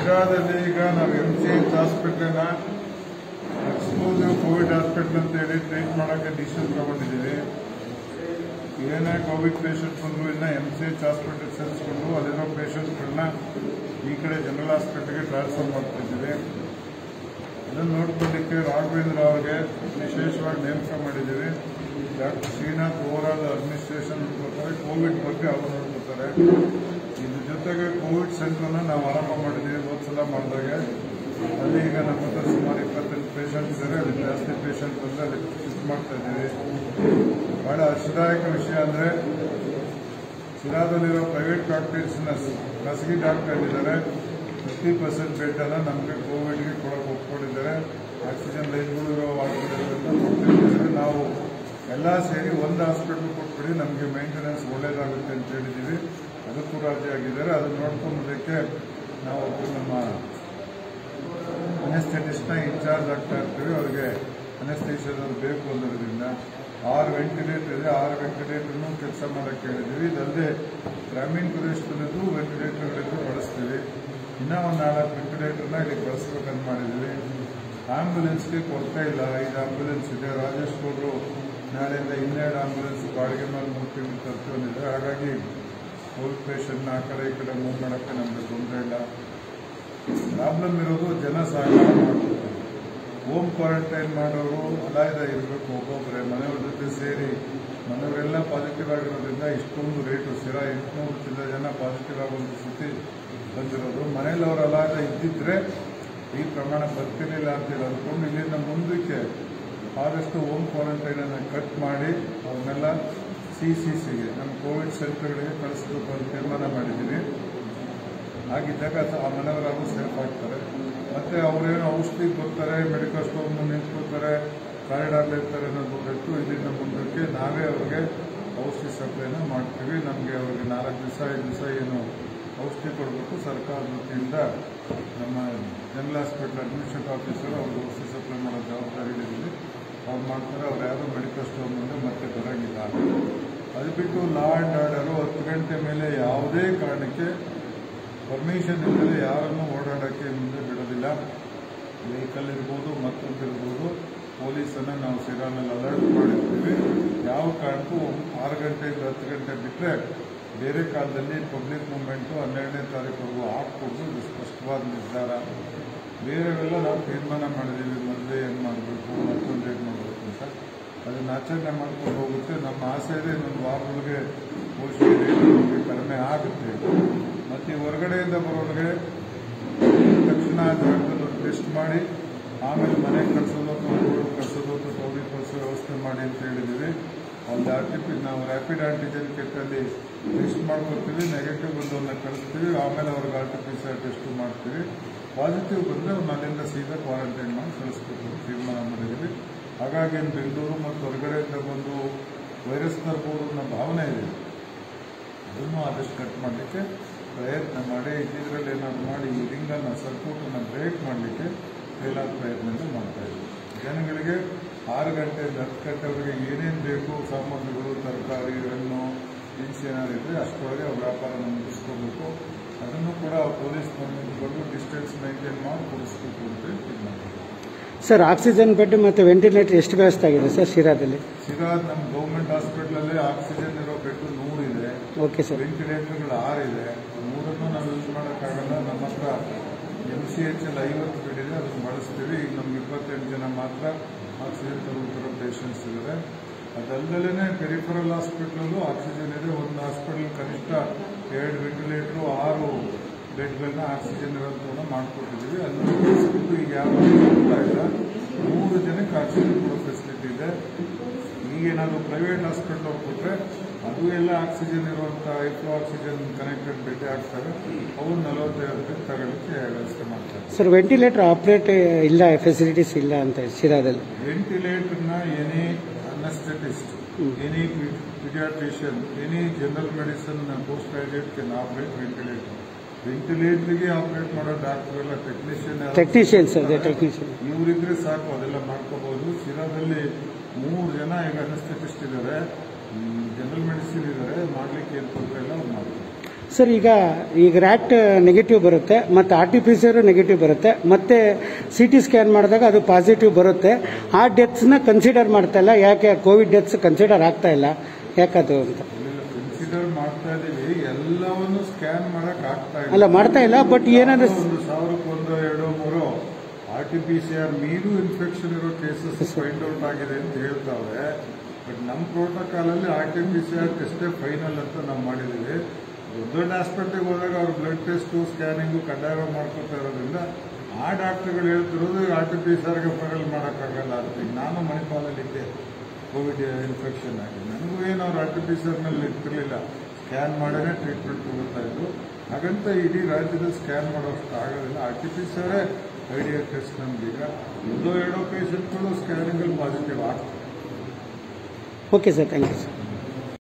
ಶಿರಾದಲ್ಲಿ ಈಗ ನಾವು M C H ಹಾಸ್ಪಿಟಲ್ನ ಎಕ್ಸ್ಕ್ಲೂಸಿವ್ ಕೋವಿಡ್ ಹಾಸ್ಪಿಟಲ್ ಅಂತ ಹೇಳಿ ಟ್ರೀಟ್ ಮಾಡೋಕ್ಕೆ ಡಿಸಿಷನ್ ತಗೊಂಡಿದ್ದೀವಿ ಏನೇ ಕೋವಿಡ್ ಪೇಷಂಟ್ ಬಂದ್ರು ಇನ್ನ ಎಂ ಸಿ ಎಚ್ ಹಾಸ್ಪಿಟಲ್ ಸೇರಿಸ್ಕೊಂಡು ಅಲ್ಲಿರೋ ಪೇಷಂಟ್ಗಳನ್ನ ಈ ಕಡೆ ಜನರಲ್ ಹಾಸ್ಪಿಟಲ್ಗೆ ಟ್ರಾನ್ಸ್ಫರ್ ಮಾಡ್ತಿದ್ದೀವಿ ಅದನ್ನು ನೋಡ್ಕೊಳ್ಳಿಕ್ಕೆ ರಾಘವೇಂದ್ರ ಅವರಿಗೆ ವಿಶೇಷವಾಗಿ ನೇಮಕ ಮಾಡಿದ್ದೀವಿ doctor Srinath overall administration ನೋಡ್ಕೊತಾರೆ ಕೋವಿಡ್ ಬಗ್ಗೆ ಅವರು ನೋಡ್ಕೊತಾರೆ ಇದ್ರ ಜೊತೆಗೆ ಕೋವಿಡ್ ಸೆಂಟರ್ನ ನಾವು ಆರಂಭ ಮಾಡಿದ್ದೀವಿ ಹೋದ್ಸಲ ಮಾಡಿದಾಗೆ ಅಲ್ಲಿ ಈಗ ನಮ್ಮ ಹತ್ರ ಸುಮಾರು ಇಪ್ಪತ್ತೆಂಟು ಪೇಷಂಟ್ ಇದ್ದಾರೆ ಅಲ್ಲಿ ಜಾಸ್ತಿ ಪೇಷಂಟ್ ಬಂದರೆ ಅಲ್ಲಿ ಶಿಫ್ಟ್ ಮಾಡ್ತಾ ಇದ್ದೀವಿ ಬಹಳ ಹರ್ಷದಾಯಕ ವಿಷಯ ಅಂದರೆ ಶಿರಾದಲ್ಲಿರೋ ಪ್ರೈವೇಟ್ ಡಾಕ್ಟರ್ಸ್ನ ಖಾಸಗಿ ಡಾಕ್ಟರ್ ಇದ್ದಾರೆ ಫಿಫ್ಟಿ ಪರ್ಸೆಂಟ್ ಬೆಡ್ ಅನ್ನ ನಮಗೆ ಕೋವಿಡ್ಗೆ ಕೊಡಕ್ಕೆ ಒಪ್ಕೊಂಡಿದ್ದಾರೆ ಆಕ್ಸಿಜನ್ ಲೈನ್ಗಳು ಇರೋ ಹಾಸ್ಪಿಟಲ್ಗಳನ್ನ ಕೊಡ್ತಿದ್ದಾರೆ ನಾವು ಎಲ್ಲ ಸೇರಿ ಒಂದು ಹಾಸ್ಪಿಟಲ್ ಕೊಟ್ಬಿಡಿ ನಮಗೆ ಮೇಂಟೆನೆನ್ಸ್ ಒಳ್ಳೇದಾಗುತ್ತೆ ಅಂತ ಹೇಳಿದ್ದೀವಿ ಅದಕ್ಕೂ ರಾಜಿ ಆಗಿದ್ದಾರೆ ಅದನ್ನ ನೋಡ್ಕೊಂಬುದಕ್ಕೆ ನಾವು ನಮ್ಮ ಅನೆಸ್ಥೆಟಿಸ್ಟ್ನ ಇನ್ಚಾರ್ಜ್ ಆಗ್ತಾ ಇರ್ತೀವಿ ಅವರಿಗೆ ಅನೆಸ್ಥೇಷಿಯಾದವ್ರು ಬೇಕು ಅನ್ನೋದ್ರಿಂದ ಆರು ವೆಂಟಿಲೇಟರ್ ಇದೆ ಆರು ವೆಂಟಿಲೇಟರ್ನು ಕೆಲಸ ಮಾಡಕ್ಕೆ ಹೇಳಿದ್ದೀವಿ ಇದಲ್ಲದೆ ಗ್ರಾಮೀಣ ಪ್ರದೇಶದಲ್ಲಿದ್ದು ವೆಂಟಿಲೇಟರ್ಗಳಿದ್ದು ಬಳಸ್ತೀವಿ ಇನ್ನೂ ಒಂದು ನಾಲ್ಕು ವೆಂಟಿಲೇಟರ್ನ ಇಲ್ಲಿ ಬಳಸ್ಬೇಕಂತ ಮಾಡಿದ್ದೀವಿ ಆಂಬ್ಯುಲೆನ್ಸ್ಗೆ ಕೊರತೆ ಇಲ್ಲ ಐದು ಆಂಬ್ಯುಲೆನ್ಸ್ ಇದೆ ರಾಜೇಶ್ ಗೌಡರು ನಾಳೆಯಿಂದ ಇನ್ನೆರಡು ಆಂಬ್ಯುಲೆನ್ಸ್ ಬಾಡಿಗೆ ಮೇಲೆ ಮೂರು ತಿಂಗಳು ತರ್ಕೊಂಡಿದ್ದಾರೆ ಹಾಗಾಗಿ ಕೋವಿಡ್ ಪೇಷಂಟ್ನ ಆ ಕಡೆ ಈ ಕಡೆ ಮೂವ್ ಮಾಡೋಕ್ಕೆ ನಮಗೆ ತೊಂದರೆ ಇಲ್ಲ ಪ್ರಾಬ್ಲಮ್ ಇರೋದು ಜನ ಸಹಕಾರ ಮಾಡಬೇಕು ಹೋಮ್ ಕ್ವಾರಂಟೈನ್ ಮಾಡೋರು ಅಲಾಯ್ದ ಇರಬೇಕು ಒಬ್ಬೊಬ್ಬರೇ ಮನೆಯವ್ರ ಜೊತೆ ಸೇರಿ ಮನೆಯವರೆಲ್ಲ ಪಾಸಿಟಿವ್ ಆಗಿರೋದ್ರಿಂದ ಇಷ್ಟೊಂದು ರೇಟು ಸ್ಥಿರ ಎಂಟುನೂರು ಚಿಲ್ಲರೆ ಜನ ಪಾಸಿಟಿವ್ ಆಗುವಂಥ ಸ್ಥಿತಿ ಬಂದಿರೋದು ಮನೇಲಿ ಅವ್ರು ಅಲಾಯ್ದ ಇದ್ದಿದ್ರೆ ಈ ಪ್ರಮಾಣ ಬರ್ತಿರ್ಲಿಲ್ಲ ಅಂತೇಳಿ ಅಂದ್ಕೊಂಡು ಇಲ್ಲಿಂದ ಮುಂದಕ್ಕೆ ಆದಷ್ಟು ಹೋಮ್ ಕ್ವಾರಂಟೈನ್ ಅನ್ನು ಕಟ್ ಮಾಡಿ ಅವನ್ನೆಲ್ಲ ಸಿ ಸಿ ಸಿಗೆ ನಮ್ಮ ಕೋವಿಡ್ ಸೆಂಟರ್ಗಳಿಗೆ ಕಳಿಸ್ಬೇಕು ಅಂತ ತೀರ್ಮಾನ ಮಾಡಿದ್ದೀವಿ ಹಾಗಿದ್ದಾಗ ಅದು ಆ ಮನೆಯವರಾಗೂ ಸೇಫ್ ಆಗ್ತಾರೆ ಮತ್ತೆ ಅವರೇನು ಔಷಧಿಗೆ ಬರ್ತಾರೆ ಮೆಡಿಕಲ್ ಸ್ಟೋರ್ ಮುಂದೆ ನಿಂತ್ಕೋತಾರೆ ಕಾರಿಡಾರ್ ಇರ್ತಾರೆ ಅನ್ನೋದು ಬಿಟ್ಟು ಇಲ್ಲಿಂದ ಮುಂದಕ್ಕೆ ನಾವೇ ಅವ್ರಿಗೆ ಔಷಧಿ ಸಪ್ಲೈನ ಮಾಡ್ತೀವಿ ನಮಗೆ ಅವ್ರಿಗೆ ನಾಲ್ಕು ದಿವಸ ಐದು ದಿವಸ ಏನು ಔಷಧಿ ಕೊಡಬೇಕು ಸರ್ಕಾರದ ವತಿಯಿಂದ ನಮ್ಮ ಜನರಲ್ ಹಾಸ್ಪಿಟಲ್ ಅಡ್ಮಿನಿಸ್ಟ್ರೇಟ್ ಆಫೀಸರ್ ಅವ್ರಿಗೆ ಔಷಧಿ ಸಪ್ಲೈ ಮಾಡೋ ಜವಾಬ್ದಾರಿ ಇದೆ ಅವ್ರು ಮಾಡ್ತಾರೆ ಅವ್ರು ಯಾರು ಮೆಡಿಕಲ್ ಸ್ಟೋರ್ ಮುಂದೆ ಮತ್ತೆ ಬರೋಂಗಿಲ್ಲ ಅದು ಬಿಟ್ಟು ಲಾ ಆ್ಯಂಡ್ ಆರ್ಡರು ಹತ್ತು ಗಂಟೆ ಮೇಲೆ ಯಾವುದೇ ಕಾರಣಕ್ಕೆ ಪರ್ಮಿಷನ್ ಇಲ್ಲದೆ ಯಾರನ್ನು ಓಡಾಡೋಕ್ಕೆ ಮುಂದೆ ಬಿಡೋದಿಲ್ಲ ವೆಹಿಕಲ್ ಇರ್ಬೋದು ಮತ್ತೊಂದು ಇರ್ಬೋದು ಪೊಲೀಸನ್ನು ನಾವು ಸಿರಾನಲ್ಲಿ ಅಲರ್ಟ್ ಮಾಡಿರ್ತೀವಿ ಯಾವ ಕಾರಣಕ್ಕೂ ಆರು ಗಂಟೆಯಿಂದ ಹತ್ತು ಗಂಟೆ ಬಿಟ್ಟರೆ ಬೇರೆ ಕಾಲದಲ್ಲಿ ಪಬ್ಲಿಕ್ ಮೂವ್ಮೆಂಟು ಹನ್ನೆರಡನೇ ತಾರೀಕುವರೆಗೂ ಹಾಕ್ಬೋದು ಇದು ಸ್ಪಷ್ಟವಾದ ನಿರ್ಧಾರ ಬೇರೆವೆಲ್ಲ ನಾವು ತೀರ್ಮಾನ ಮಾಡಿದ್ದೀವಿ ಮೊದಲೇ ಏನು ಮಾಡಬೇಕು ಮತ್ತೊಂದು ಏನು ಮಾಡಬೇಕು ಅಂತ ಅದನ್ನು ಆಚರಣೆ ಮಾಡ್ಕೊಂಡು ಹೋಗುತ್ತೆ ನಮ್ಮ ಆಸೆ ಇದೆ ಇನ್ನೊಂದು ವಾರದೊಳಗೆ ಔಷಧಿ ರೇಟ್ ನಮಗೆ ಕಡಿಮೆ ಆಗುತ್ತೆ ಮತ್ತು ಈ ಹೊರಗಡೆಯಿಂದ ಬರೋರಿಗೆ ತಕ್ಷಣ ಜಾಗದಲ್ಲಿ ಟೆಸ್ಟ್ ಮಾಡಿ ಆಮೇಲೆ ಮನೆಗೆ ಕಳಿಸೋದು ಅಥವಾ ಊರಿಗೆ ಕಳಿಸೋದು ಅಥವಾ ಟೌನಿಗೆ ಕಳಿಸೋ ವ್ಯವಸ್ಥೆ ಮಾಡಿ ಅಂತ ಹೇಳಿದ್ದೀವಿ ಒಂದು ಆರ್ ಟಿ ಪಿ ನಾವು ರ್ಯಾಪಿಡ್ ಆಂಟಿಜೆನ್ ಕಿಟ್ಟಲ್ಲಿ ಟೆಸ್ಟ್ ಮಾಡ್ಕೊತೀವಿ ನೆಗೆಟಿವ್ ಬಂದವನ್ನ ಕಳಿಸ್ತೀವಿ ಆಮೇಲೆ ಅವ್ರಿಗೆ R T P C R test ಮಾಡ್ತೀವಿ ಪಾಸಿಟಿವ್ ಬಂದರೆ ಅವ್ರನ್ನ ಅಲ್ಲಿಂದ ಸೀದಾ ಕ್ವಾರಂಟೈನ್ ಮಾಡಿ ಕಳಿಸ್ಬೇಕು ಅಂತ ತೀರ್ಮಾನ ಮಾಡಿದ್ದೀವಿ ಹಾಗಾಗಿ ಏನು ಬೆಂಗಳೂರು ಮತ್ತು ಹೊರಗಡೆಯಿಂದ ಬಂದು ವೈರಸ್ ತರ್ಬೋದು ಅನ್ನೋ ಭಾವನೆ ಇದೆ ಅದನ್ನು ಆದಷ್ಟು ಕಟ್ ಮಾಡಲಿಕ್ಕೆ ಪ್ರಯತ್ನ ಮಾಡಿ ಇದರಲ್ಲಿ ಏನಾದ್ರು ಮಾಡಿ ಈ ರಿಂಗನ್ನು ಸರ್ಕೂಟನ್ನು ಬ್ರೇಕ್ ಮಾಡಲಿಕ್ಕೆ ಕೈಲಾದ ಪ್ರಯತ್ನ ಮಾಡ್ತಾ ಇದ್ದೀವಿ ಜನಗಳಿಗೆ ಆರು ಗಂಟೆಯಿಂದ ಹತ್ತು ಗಂಟೆವರೆಗೆ ಏನೇನು ಬೇಕು ಸಾಮಗ್ರಿಗಳು ತರಕಾರಿ ಹಣ್ಣು ದಿನಸಿ ಏನಾದ್ರು ಇದ್ದರೆ ಅಷ್ಟರೊಳಗೆ ಅವ್ರ ವ್ಯಾಪಾರನ ಮುಗಿಸ್ಕೋಬೇಕು ಅದನ್ನು ಕೂಡ ಪೊಲೀಸ್ ಬಂದು ಡಿಸ್ಟೆನ್ಸ್ ಮೇಂಟೈನ್ ಮಾಡಿ ಕೊಡಿಸ್ಬೇಕು ಅಂತ ಹೇಳಿ ತೀರ್ಮಾನ ಮಾಡಿದ್ದೀವಿ. ಸರ್ ಆಕ್ಸಿಜನ್ ಬೆಡ್ ಮತ್ತು ವೆಂಟಿಲೇಟರ್ ಎಷ್ಟು ವ್ಯವಸ್ಥೆ ಆಗಿದೆ ಸರ್ ಶಿರಾದಲ್ಲಿ ಸಿರಾದ್ ನಮ್ಮ ಗೌರ್ಮೆಂಟ್ ಹಾಸ್ಪಿಟಲಲ್ಲಿ ಆಕ್ಸಿಜನ್ ಇರೋ ಬೆಡ್ ನೂರು ಇದೆ ಓಕೆ ಸರ್ ವೆಂಟಿಲೇಟರ್ಗಳು ಆರಿದೆ ಮೂರನ್ನು ನಾವು ಯೂಸ್ ಮಾಡೋಕ್ಕಾಗಲ್ಲ ನಮ್ಮ ಹತ್ರ ಎಮ್ ಸಿ ಎಚ್ ಅಲ್ಲಿ ಐವತ್ತು ಬೆಡ್ ಇದೆ ಅದನ್ನು ಬಳಸ್ತೀವಿ ಈಗ ನಮ್ಗೆ ಇಪ್ಪತ್ತೆಂಟು ಜನ ಮಾತ್ರ ಆಕ್ಸಿಜನ್ ತಗೊಳ್ತಿರೋ ಪೇಷಂಟ್ಸ್ ಇದ್ದಾರೆ ಅದಲ್ಲದೇ ಪೆರಿಫರಲ್ ಹಾಸ್ಪಿಟ್ಲಲ್ಲೂ ಆಕ್ಸಿಜನ್ ಇದೆ ಒಂದು ಹಾಸ್ಪಿಟಲ್ ಕನಿಷ್ಠ ಎರಡು ವೆಂಟಿಲೇಟರ್ ಆರು ಬೆಡ್ಗಳನ್ನ ಆಕ್ಸಿಜನ್ ಇರೋದನ್ನ ಮಾಡಿಕೊಟ್ಟಿದ್ದೀವಿ ಅಲ್ಲೂ ಬಳಸ್ಬಿಟ್ಟು ಈಗ ಯಾರು ಹೋಗ್ತಾ ಇಲ್ಲ ಮೂರು ಜನಕ್ಕೆ ಆಕ್ಸಿಜನ್ ಕೊಡೋ ಫೆಸಿಲಿಟಿ ಇದೆ ಈಗೇನಾದ್ರು ಪ್ರೈವೇಟ್ ಹಾಸ್ಪಿಟಲ್ ಹೋಗ್ಬಿಟ್ರೆ ಅದು ಎಲ್ಲ ಆಕ್ಸಿಜನ್ ಇರುವಂತ ಐಫ್ಲೋ ಆಕ್ಸಿಜನ್ ಕನೆಕ್ಟೆಡ್ ಬೆಡ್ ಆಗ್ತವೆ ಅವು ನಲವತ್ತೈದು ಬೆಡ್ ತಗೊಳ್ಳಿಕ್ಕೆ ವ್ಯವಸ್ಥೆ ಮಾಡ್ತಾರೆ ಸರ್ ವೆಂಟಿಲೇಟರ್ ಆಪ್ರೇಟ್ ಇಲ್ಲ ಫೆಸಿಲಿಟೀಸ್ ಇಲ್ಲ ಅಂತ ಶಿರಾದಲ್ಲಿ ವೆಂಟಿಲೇಟರ್ನ any anaesthetist any paediatrician any general medicine post graduate can operate ventilator ವೆಂಟಿಲೇಟರ್ಗೆ ಆಪರೇಟ್ ಮಾಡೋ ಡಾಕ್ಟರ್ ಎಲ್ಲ ಟೆಕ್ನಿಷಿಯನ್ ಟೆಕ್ನಿಷಿಯನ್ಸ್ ಅದೇ ಟೆಕ್ನಿಷಿಯನ್ ಇವರಿದ್ರೆ ಸಾಕು ಅದೆಲ್ಲ ಮಾಡ್ಕೋಬಹುದು ಶಿರಾದಲ್ಲಿ ಮೂರು ಜನ ಈಗ ಅನಸ್ಥೆಟಿಸ್ಟ್ ಇದ್ದಾರೆ ಜನರಲ್ ಮೆಡಿಸಿನ್ ಇದ್ದಾರೆ ಮಾಡ್ಲಿಕ್ಕೆ ಏನು ತೊಂದರೆ ಇಲ್ಲ ಅವ್ರು ಮಾಡ್ತಾರೆ ಸರ್ ಈಗ ಈಗ ರ್ಯಾಟ್ ನೆಗೆಟಿವ್ ಬರುತ್ತೆ ಮತ್ತು R T P C negative ಬರುತ್ತೆ ಮತ್ತೆ ಸಿ ಟಿ ಸ್ಕ್ಯಾನ್ ಮಾಡಿದಾಗ ಅದು ಪಾಸಿಟಿವ್ ಬರುತ್ತೆ ಆ ಡೆತ್ಸ್ನ ಕನ್ಸಿಡರ್ ಮಾಡ್ತಾ ಇಲ್ಲ ಯಾಕೆ ಕೋವಿಡ್ ಡೆತ್ಸ್ ಕನ್ಸಿಡರ್ ಆಗ್ತಾ ಇಲ್ಲ ಯಾಕದು ಅಂತ ಕನ್ಸಿಡರ್ ಮಾಡ್ತಾ ಇದೀವಿ ಎಲ್ಲವನ್ನು ಸ್ಕ್ಯಾನ್ ಮಾಡಕ್ ಆಗ್ತಾ ಇಲ್ಲ ಅಲ್ಲ ಮಾಡ್ತಾ ಇಲ್ಲ ಬಟ್ ಏನಾದ್ರು ಒಂದು ಸಾವಿರಕ್ಕೆ ಒಂದು ಎರಡು ಮೂರು R T P C R ಮೀರು ಇನ್ಫೆಕ್ಷನ್ ಇರೋ ಕೇಸಸ್ ಫೈಂಡ್ ಔಟ್ ಆಗಿದೆ ಅಂತ ಹೇಳ್ತಾವೆ ಬಟ್ ನಮ್ಮ ಪ್ರೋಟೋಕಾಲ್ ಅಲ್ಲಿ R T P C R ಟೆಸ್ಟೇ ಫೈನಲ್ ಅಂತ ನಾವು ಮಾಡಿದೀವಿ ದೊಡ್ಡ ದೊಡ್ಡ ಆಸ್ಪತ್ರೆಗೆ ಹೋದಾಗ ಅವ್ರು ಬ್ಲಡ್ ಟೆಸ್ಟು ಸ್ಕ್ಯಾನಿಂಗು ಕಡ್ಡಾಯವಾಗಿ ಮಾಡ್ಕೊತಾ ಇರೋದ್ರಿಂದ ಆ ಡಾಕ್ಟರ್ಗಳು ಹೇಳ್ತಿರೋದು ಆರ್ ಟಿ ಪಿ ಸಿ ಆರ್ಗೆ ಫೈನಲ್ ಮಾಡೋಕ್ಕಾಗಲ್ಲ ಅಂತ ಈಗ ನಾನು ಮಣಿಪಾಲಲ್ಲಿದ್ದೆ ಕೋವಿಡ್ ಇನ್ಫೆಕ್ಷನ್ ಆಗಿ ನನಗೂ ಏನು ಅವ್ರು ಆರ್ ಟಿ ಪಿ ಸಿ ಆರ್ನಲ್ಲಿ ಇರ್ತಿರ್ಲಿಲ್ಲ ಸ್ಕ್ಯಾನ್ ಮಾಡೇ ಟ್ರೀಟ್ಮೆಂಟ್ ತಗೋತಾ ಇದ್ರು ಹಾಗಂತ ಇಡೀ ರಾಜ್ಯದಲ್ಲಿ ಸ್ಕ್ಯಾನ್ ಮಾಡೋಷ್ಟು ಆಗೋದಿಲ್ಲ ಆರ್ ಟಿ ಪಿ ಸಿ ಆರೇ ಐಡಿಯಾ ಟೆಸ್ಟ್ ನಮ್ಗೀಗ ಒಂದೋ ಎರಡೋ ಪೇಷಂಟ್ಗಳು ಸ್ಕ್ಯಾನಿಂಗಲ್ಲಿ ಪಾಸಿಟಿವ್ ಆಗ್ತದೆ okay sir thank you sir